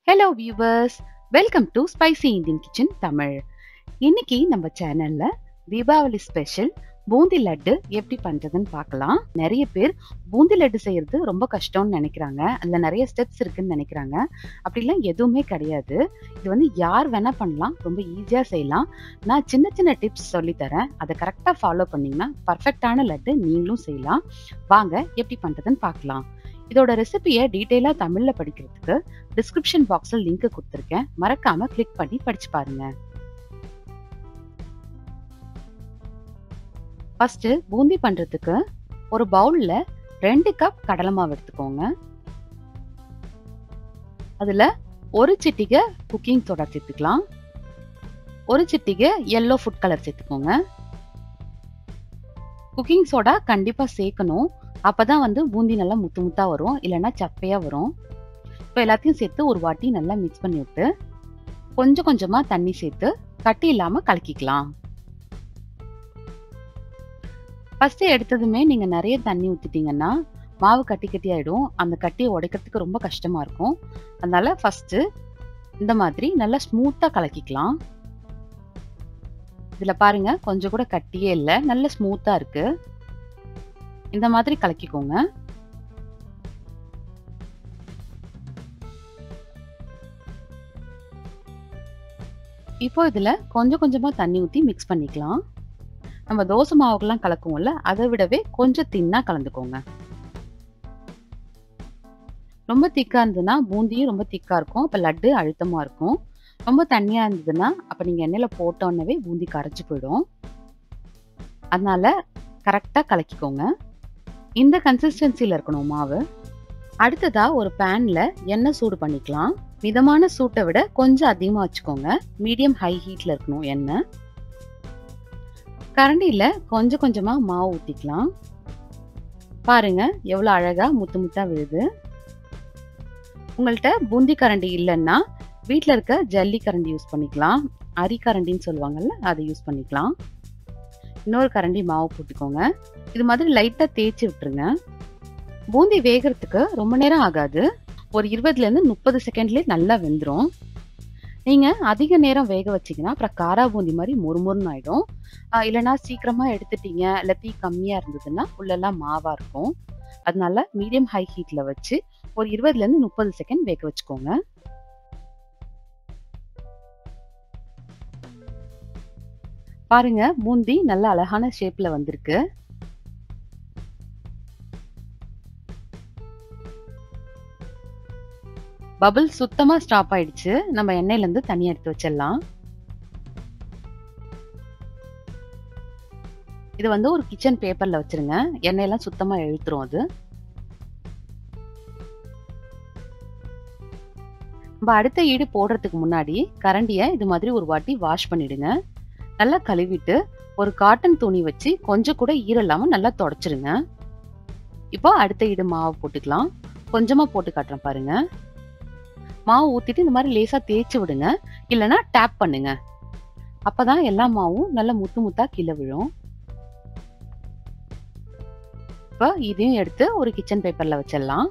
hello viewers welcome to spicy Indian kitchen Tamil இன்னைக்கு நம்ம சேனல்ல தீபாவளி ஸ்பெஷல் பூந்தி லட்டு எப்படி பண்றதுன்னு பார்க்கலாம் நிறைய பேர் பூந்தி லட்டு செய்யறது ரொம்ப கஷ்டம்னு நினைக்கிறாங்க அதுல நிறைய ஸ்டெப்ஸ் இருக்குன்னு நினைக்கிறாங்க அப்படிலாம் எதுவுமே கிடையாது இது வந்து யார் வேணா பண்ணலாம் ரொம்ப ஈஸியா செய்யலாம் நான் சின்ன சின்ன டிப்ஸ் சொல்லி தரேன் அதை கரெக்டா ஃபாலோ பண்ணீங்கன்னா பர்ஃபெக்டான லட்டு நீங்களும் செய்யலாம் வாங்க எப்படி பண்றதுன்னு பார்க்கலாம் இதோட ரெசிபியை டீட்டெயிலாக தமிழில் படிக்கிறதுக்கு டிஸ்கிரிப்ஷன் பாக்ஸில் லிங்க் கொடுத்துருக்கேன் மறக்காம கிளிக் பண்ணி படிச்சு பாருங்க ஃபர்ஸ்ட் பூந்தி பண்றதுக்கு ஒரு பவுல்ல ரெண்டு கப் கடலை மாவு எடுத்துக்கோங்க அதுல ஒரு சிட்டிகை குக்கிங் சோடா சேர்த்துக்கலாம் ஒரு சிட்டிகை எல்லோ ஃபுட் கலர் சேர்த்துக்கோங்க குக்கிங் சோடா கண்டிப்பா சேர்க்கணும் அப்பதான் வந்து பூந்தி நல்லா முத்து முத்தா வரும் இல்லைன்னா சப்பையா வரும் இப்போ எல்லாத்தையும் சேர்த்து ஒரு வாட்டி நல்லா மிக்ஸ் பண்ணி விட்டு கொஞ்சம் கொஞ்சமா தண்ணி சேர்த்து கட்டி இல்லாம கலக்கிக்கலாம் ஃபர்ஸ்ட் எடுத்ததுமே நீங்க நிறைய தண்ணி ஊத்திட்டீங்கன்னா மாவு கட்டி கட்டி ஆயிடும் அந்த கட்டியை உடைக்கிறதுக்கு ரொம்ப கஷ்டமா இருக்கும் அதனால ஃபர்ஸ்ட் இந்த மாதிரி நல்லா ஸ்மூத்தா கலக்கிக்கலாம் இதுல பாருங்க கொஞ்சம் கூட கட்டியே இல்லை நல்ல ஸ்மூத்தா இருக்கு இந்த மாதிரி கலக்கிக்கோங்க இப்போ இதுல கொஞ்சம் கொஞ்சமா தண்ணி ஊத்தி மிக்ஸ் பண்ணிக்கலாம் நம்ம தோசை மாவுக்கெல்லாம் கலக்குவோம்ல அதை விடவே கொஞ்சம் தின்னா கலந்துக்கோங்க ரொம்ப திக்கா இருந்ததுன்னா பூந்தியும் ரொம்ப திக்கா இருக்கும் அப்ப லட்டு அழுத்தமா இருக்கும் ரொம்ப தண்ணியா இருந்ததுன்னா அப்ப நீங்க எண்ணெயில போட்டோன்னே பூந்தி கரைச்சு போயிடும் அதனால கரெக்டா கலக்கிக்கோங்க இந்த கன்சிஸ்டன்சில இருக்கணும் மாவு அடுத்ததா ஒரு பேன்ல எண்ணெய் சூடு பண்ணிக்கலாம் மிதமான சூட்டை விட கொஞ்சம் அதிகமா வச்சுக்கோங்க மீடியம் ஹை ஹீட்ல இருக்கணும் எண்ணெய் கரண்டியில கொஞ்சம் கொஞ்சமா மாவு ஊத்திக்கலாம் பாருங்க எவ்வளவு அழகா முத்து முத்தா விழுது உங்கள்கிட்ட பூந்தி கரண்டி இல்லைன்னா வீட்டில் இருக்க ஜல்லி கரண்டி யூஸ் பண்ணிக்கலாம் அரி கரண்டின்னு சொல்லுவாங்கல்ல அதை யூஸ் பண்ணிக்கலாம் இன்னொரு கரண்டி மாவு போட்டுக்கோங்க இது மாதிரி லைட்டாக தேய்ச்சி விட்டுருங்க பூந்தி வேகிறதுக்கு ரொம்ப நேரம் ஆகாது ஒரு இருபதுலேருந்து முப்பது செகண்ட்லேயே நல்லா வெந்துடும் நீங்கள் அதிக நேரம் வேக வச்சிங்கன்னா அப்புறம் காரா பூந்தி மாதிரி மொறுமொறுன்னு ஆகிடும் இல்லைனா சீக்கிரமாக எடுத்துட்டீங்க இல்லை தீ கம்மியாக இருந்ததுன்னா உள்ளெல்லாம் மாவாக இருக்கும் அதனால மீடியம் ஹை ஹீட்டில் வச்சு ஒரு இருபதுலேருந்து முப்பது செகண்ட் வேக வச்சுக்கோங்க பாருங்க பூந்தி நல்ல அழகான ஷேப்ல வந்திருக்கு பபிள் சுத்தமா ஸ்டாப் ஆயிடுச்சு நம்ம எண்ணெயில இருந்து தனியா எடுத்து வச்சிடலாம் இது வந்து ஒரு கிச்சன் பேப்பர்ல வச்சிருங்க எண்ணெயெல்லாம் சுத்தமா இழுத்துரும் அது நம்ம அடுத்த ஈடு போடுறதுக்கு முன்னாடி கரண்டியை இது மாதிரி ஒரு வாட்டி வாஷ் பண்ணிடுங்க நல்லா கழுவிட்டு ஒரு காட்டன் துணி வச்சு கொஞ்சம் கூட ஈரலாம நல்லா தொடச்சிருங்க இப்போ அடுத்த ஈடு மாவு போட்டுக்கலாம் கொஞ்சமா போட்டு காட்டுறேன் பாருங்க மாவு ஊத்திட்டு இந்த மாதிரி லேசா தேய்ச்சி விடுங்க இல்லைன்னா டேப் பண்ணுங்க அப்பதான் எல்லா மாவும் நல்லா முத்து முத்தா கீழே விழும் இப்போ இதையும் எடுத்து ஒரு கிச்சன் பேப்பர்ல வச்சிடலாம்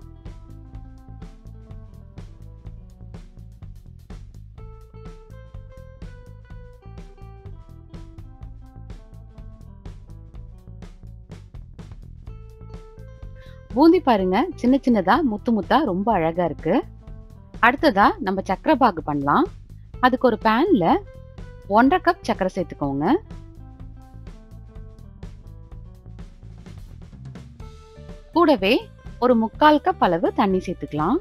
பூந்தி பாருங்க சின்ன சின்னதா முத்து முத்தா ரொம்ப அழகா இருக்கு அடுத்ததா நம்ம சக்கரை பாகு பண்ணலாம் அதுக்கு ஒரு பேன்ல ஒன்றரை கப் சக்கரை சேர்த்துக்கோங்க கூடவே ஒரு முக்கால் கப் அளவு தண்ணி சேர்த்துக்கலாம்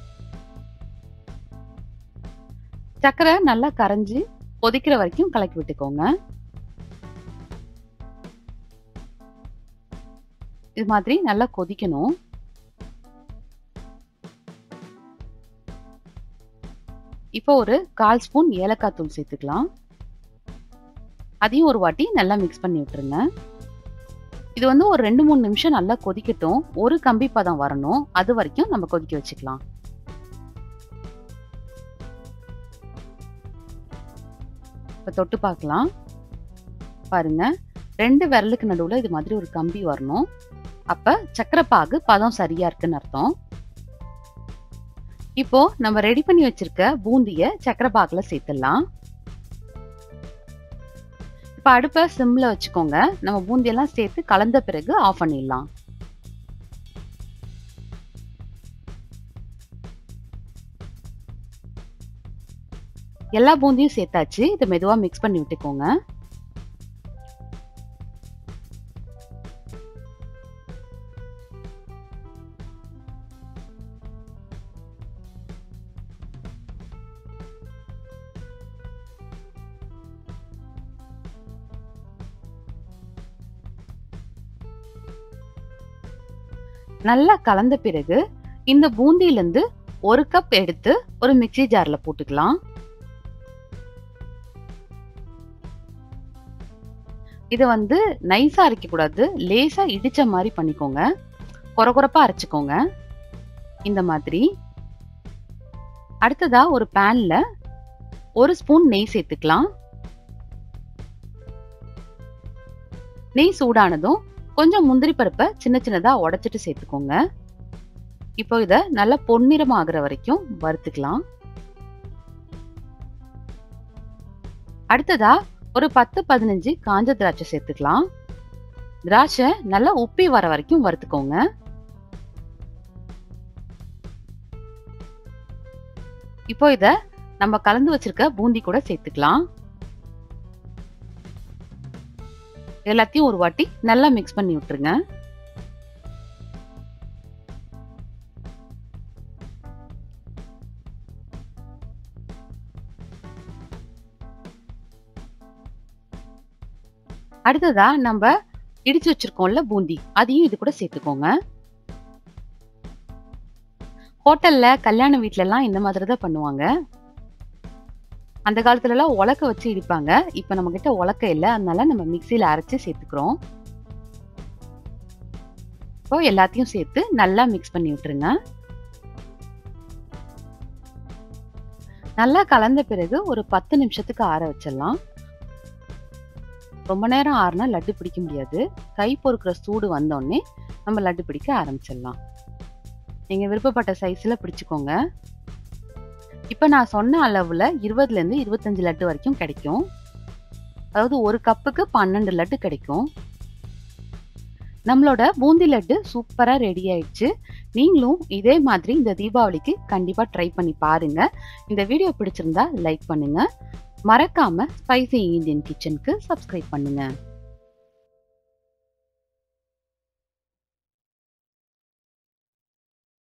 சக்கரை நல்லா கரைஞ்சி கொதிக்கிற வரைக்கும் கலக்கி விட்டுக்கோங்க இது மாதிரி நல்லா கொதிக்கணும் இப்போ ஒரு கால் ஸ்பூன் ஏலக்காய் தூள் சேர்த்துக்கலாம் அதையும் ஒரு வாட்டி நல்லா மிக்ஸ் பண்ணி விட்டுருங்க இது வந்து ஒரு ரெண்டு மூணு நிமிஷம் நல்லா கொதிக்கட்டும் ஒரு கம்பி பதம் வரணும் அது வரைக்கும் நம்ம கொதிக்க வச்சுக்கலாம் இப்போ தொட்டு பார்க்கலாம் பாருங்க ரெண்டு விரலுக்கு நடுவில் இது மாதிரி ஒரு கம்பி வரணும் அப்ப சக்கரை பாகு பதம் சரியா இருக்குன்னு அர்த்தம் இப்போ நம்ம ரெடி பண்ணி வச்சிருக்க பூந்திய சக்கரை பாகுல சேர்த்துடலாம் இப்ப அடுப்பை சிம்ல வச்சுக்கோங்க நம்ம பூந்தியெல்லாம் சேர்த்து கலந்த பிறகு ஆஃப் பண்ணிடலாம் எல்லா பூந்தியும் சேர்த்தாச்சு இதை மெதுவா மிக்ஸ் பண்ணி விட்டுக்கோங்க நல்லா கலந்த பிறகு இந்த பூந்தியிலிருந்து ஒரு கப் எடுத்து ஒரு மிக்சி ஜார்ல போட்டுக்கலாம் இதை வந்து நைஸா அரைக்க கூடாது லேசா இடிச்ச மாதிரி பண்ணிக்கோங்க கொரகொரப்பா அரைச்சுக்கோங்க இந்த மாதிரி அடுத்ததா ஒரு பேன்ல ஒரு ஸ்பூன் நெய் சேர்த்துக்கலாம் நெய் சூடானதும் கொஞ்சம் முந்திரி பருப்பை சின்ன சின்னதா உடைச்சிட்டு சேர்த்துக்கோங்க இப்போ இத நல்லா பொன்னிறம் ஆகுற வரைக்கும் வறுத்துக்கலாம் அடுத்ததா ஒரு பத்து பதினஞ்சு காஞ்ச திராட்சை சேர்த்துக்கலாம் திராட்சை நல்லா உப்பி வர வரைக்கும் வறுத்துக்கோங்க இப்போ இத நம்ம கலந்து வச்சிருக்க பூந்தி கூட சேர்த்துக்கலாம் எல்லாத்தையும் ஒரு வாட்டி நல்லா மிக்ஸ் பண்ணி விட்டுருங்க அடுத்ததா நம்ம இடிச்சு வச்சிருக்கோம்ல பூந்தி அதையும் இது கூட சேர்த்துக்கோங்க ஹோட்டல்ல கல்யாண வீட்ல எல்லாம் இந்த மாதிரி தான் பண்ணுவாங்க அந்த காலத்துல எல்லாம் உலக்க வச்சு இடிப்பாங்க இப்ப நம்ம கிட்ட உலக்க இல்ல அதனால நம்ம மிக்சியில அரைச்சு சேர்த்துக்கிறோம் இப்போ எல்லாத்தையும் சேர்த்து நல்லா மிக்ஸ் பண்ணி விட்டுருங்க நல்லா கலந்த பிறகு ஒரு பத்து நிமிஷத்துக்கு ஆற வச்சிடலாம் ரொம்ப நேரம் ஆறுனா லட்டு பிடிக்க முடியாது கை பொறுக்கிற சூடு வந்தோடனே நம்ம லட்டு பிடிக்க ஆரம்பிச்சிடலாம் நீங்க விருப்பப்பட்ட சைஸ்ல பிடிச்சுக்கோங்க இப்போ நான் சொன்ன அளவுல இருபதுல இருந்து இருபத்தஞ்சு லட்டு வரைக்கும் கிடைக்கும் அதாவது ஒரு கப்புக்கு பன்னெண்டு லட்டு கிடைக்கும் நம்மளோட பூந்தி லட்டு சூப்பரா ரெடி ஆயிடுச்சு நீங்களும் இதே மாதிரி இந்த தீபாவளிக்கு கண்டிப்பா ட்ரை பண்ணி பாருங்க இந்த வீடியோ பிடிச்சிருந்தா லைக் பண்ணுங்க மறக்காம ஸ்பைசி இந்தியன் கிச்சனுக்கு சப்ஸ்கிரைப் பண்ணுங்க